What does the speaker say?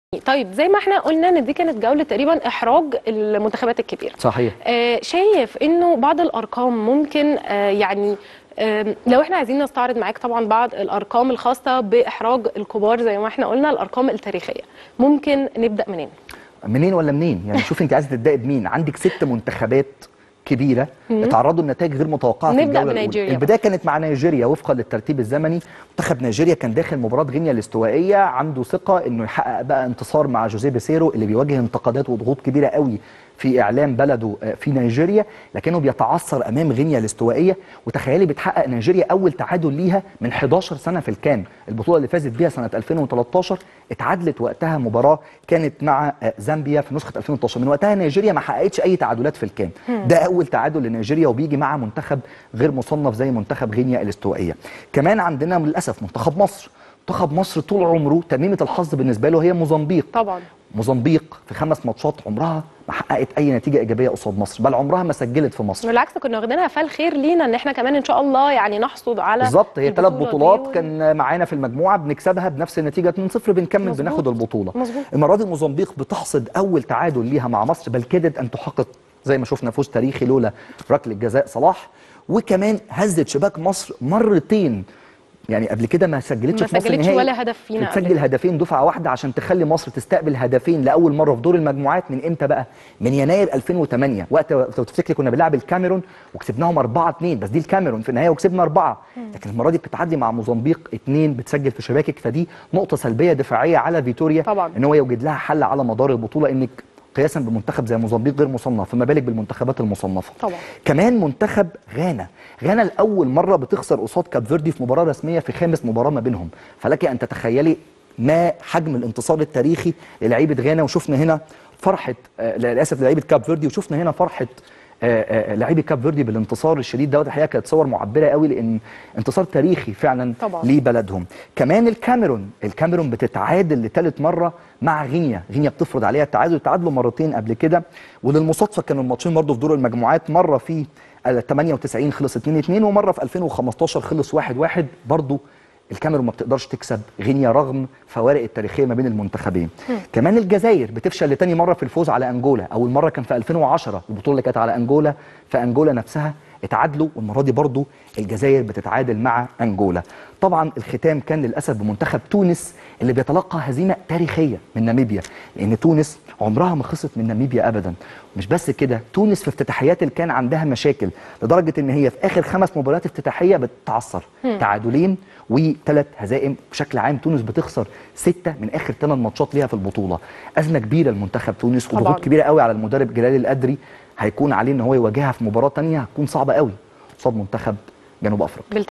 طيب زي ما احنا قلنا ان دي كانت جوله تقريبا احراج المنتخبات الكبيره صحيح آه شايف انه بعض الارقام ممكن آه يعني آه لو احنا عايزين نستعرض معاك طبعا بعض الارقام الخاصه باحراج الكبار زي ما احنا قلنا الارقام التاريخيه ممكن نبدا منين منين ولا منين يعني شوف انت عايزه تبداي بمين عندك ست منتخبات كبيره اتعرضوا لنتائج غير متوقعه في نبدأ الجوله بنيجيريا الاولى البدايه كانت مع نيجيريا وفقا للترتيب الزمني منتخب نيجيريا كان داخل مباراه غينيا الاستوائيه عنده ثقه انه يحقق بقى انتصار مع جوزيه بيسيرو اللي بيواجه انتقادات وضغوط كبيره قوي في اعلام بلده في نيجيريا لكنه بيتعثر امام غينيا الاستوائيه وتخيلي بتحقق نيجيريا اول تعادل ليها من 11 سنه في الكان البطوله اللي فازت بيها سنه 2013 اتعادلت وقتها مباراه كانت مع زامبيا في نسخه 2012 من وقتها نيجيريا ما حققتش اي تعادلات في الكان ده اول تعادل لنيجيريا وبيجي مع منتخب غير مصنف زي منتخب غينيا الاستوائيه كمان عندنا للاسف منتخب مصر منتخب مصر طول عمره تميمه الحظ بالنسبه له هي موزمبيق طبعا موزمبيق في خمس ماتشات عمرها ما حققت اي نتيجه ايجابيه قصاد مصر بل عمرها ما سجلت في مصر بالعكس كنا واخدينها فالخير لينا ان احنا كمان ان شاء الله يعني نحصد على بالظبط هي ثلاث البطولة بطولات دي و- كان معانا في المجموعه بنكسبها بنفس النتيجه 2-0 بنكمل مظبوط. بناخد البطوله مظبوط. المره دي موزمبيق بتحصد اول تعادل ليها مع مصر بل كادت ان تحقق زي ما شفنا فوز تاريخي لولا ركله جزاء صلاح وكمان هزت شباك مصر مرتين يعني قبل كده ما سجلتش ما في مصر سجلتش نهائي ولا هدف فينا قبل بتسجل كده. هدفين دفعه واحده عشان تخلي مصر تستقبل هدفين لاول مره في دور المجموعات من امتى بقى من يناير 2008 وقت لو تفتكري كنا بنلعب الكاميرون وكسبناهم 4 2 بس دي الكاميرون في النهايه وكسبنا اربعه لكن المره دي بتتعدي مع موزمبيق اثنين بتسجل في شباكك فدي نقطه سلبيه دفاعيه على فيتوريا طبعا. ان هو يوجد لها حل على مدار البطوله انك قياسا بمنتخب زي موزمبيق غير مصنف فما بالك بالمنتخبات المصنفه طبعا. كمان منتخب غانا غانا لاول مره بتخسر قصاد كاب فيردي في مباراه رسميه في خامس مباراه ما بينهم فلك ان تتخيلي ما حجم الانتصار التاريخي للعيبه غانا وشفنا هنا فرحه آه، للاسف لعيبه كاب فيردي وشفنا هنا فرحه آه، آه، لاعبي كاب فيردي بالانتصار الشديد دوت الحقيقه كانت صور معبره قوي لان انتصار تاريخي فعلا طبعا. لبلدهم كمان الكاميرون الكاميرون بتتعادل لثالث مره مع غينيا غينيا بتفرض عليها التعادل تعادلوا مرتين قبل كده وللمصادفه كانوا الماتشين برضه في دور المجموعات مره في ال 98 خلص 2 2 ومره في 2015 خلص 1 1 برضه الكاميرون ما بتقدرش تكسب غينيا رغم فوارق التاريخيه ما بين المنتخبين كمان الجزائر بتفشل لتاني مره في الفوز على انجولا اول مره كان في 2010 البطوله اللي كانت على انجولا فانجولا نفسها اتعادلوا والمره دي برضه الجزائر بتتعادل مع انجولا طبعا الختام كان للاسف بمنتخب تونس اللي بيتلقى هزيمه تاريخيه من ناميبيا لان تونس عمرها ما خسرت من ناميبيا ابدا مش بس كده تونس في افتتاحيات اللي كان عندها مشاكل لدرجه ان هي في اخر خمس مباريات افتتاحيه بتتعثر تعادلين وثلاث هزائم بشكل عام تونس بتخسر سته من اخر ثمان ماتشات ليها في البطوله ازمه كبيره لمنتخب تونس طبعاً. وضغوط كبيره قوي على المدرب جلال القدري هيكون عليه ان هو يواجهها في مباراه ثانيه هتكون صعبه قوي قصاد منتخب جنوب افريقيا